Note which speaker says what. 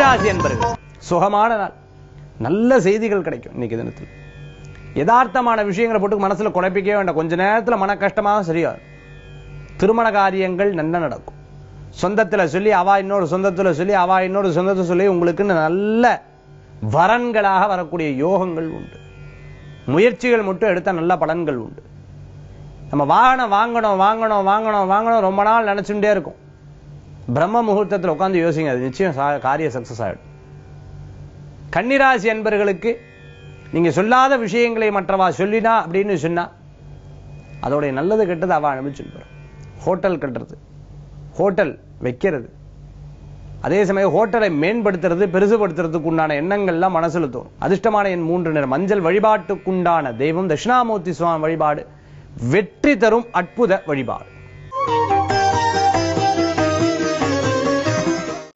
Speaker 1: கன்னிராசி என்பர்கள் சுகமான நாள் நல்ல செய்திகள் கிடைக்கும் இன்னைக்கு தினத்தில் யதார்த்தமான விஷயங்களை போட்டு மனசுல குழப்பிக்கவே வேண்டாம் கொஞ்ச நேரத்துல மன கஷ்டமாக சரியா திருமண காரியங்கள் நன்ன நடக்கும் சொந்தத்துல சொல்லி அவா இன்னொரு சொந்தத்துல சொல்லி அவா இன்னொரு சொந்தத்தை சொல்லி உங்களுக்கு நல்ல வரன்களாக வரக்கூடிய யோகங்கள் உண்டு முயற்சிகள் மட்டும் எடுத்த நல்ல பலன்கள் உண்டு நம்ம வாகனம் வாங்கணும் வாங்கணும் வாங்கணும் வாங்கணும் ரொம்ப நாள் நினைச்சுட்டே இருக்கும் பிரம்ம முகூர்த்தத்தில் உட்கார்ந்து யோசிங்க அது நிச்சயம் சா- காரிய சக்சஸ் ஆயிடும் கன்னிராசி என்பர்களுக்கு நீங்க சொல்லாத விஷயங்களை மற்றவா சொல்லினா அப்படின்னு சொன்னா அதோடைய நல்லது கெட்டது அவ அனுபவிச்சுட்டு போறா. ஹோட்டல் கட்டுறது ஹோட்டல் வைக்கிறது அதே சமயம் ஹோட்டலை மேம்படுத்துறது பெருசுபடுத்துறதுக்கு உண்டான எண்ணங்கள்லாம் மனசுல தோணும் அதிர்ஷ்டமான என் மூன்று நிறம் மஞ்சள் வழிபாட்டுக்குண்டான தெய்வம் தட்சிணாமூர்த்தி சுவாமி வழிபாடு வெற்றி தரும் அற்புத வழிபாடு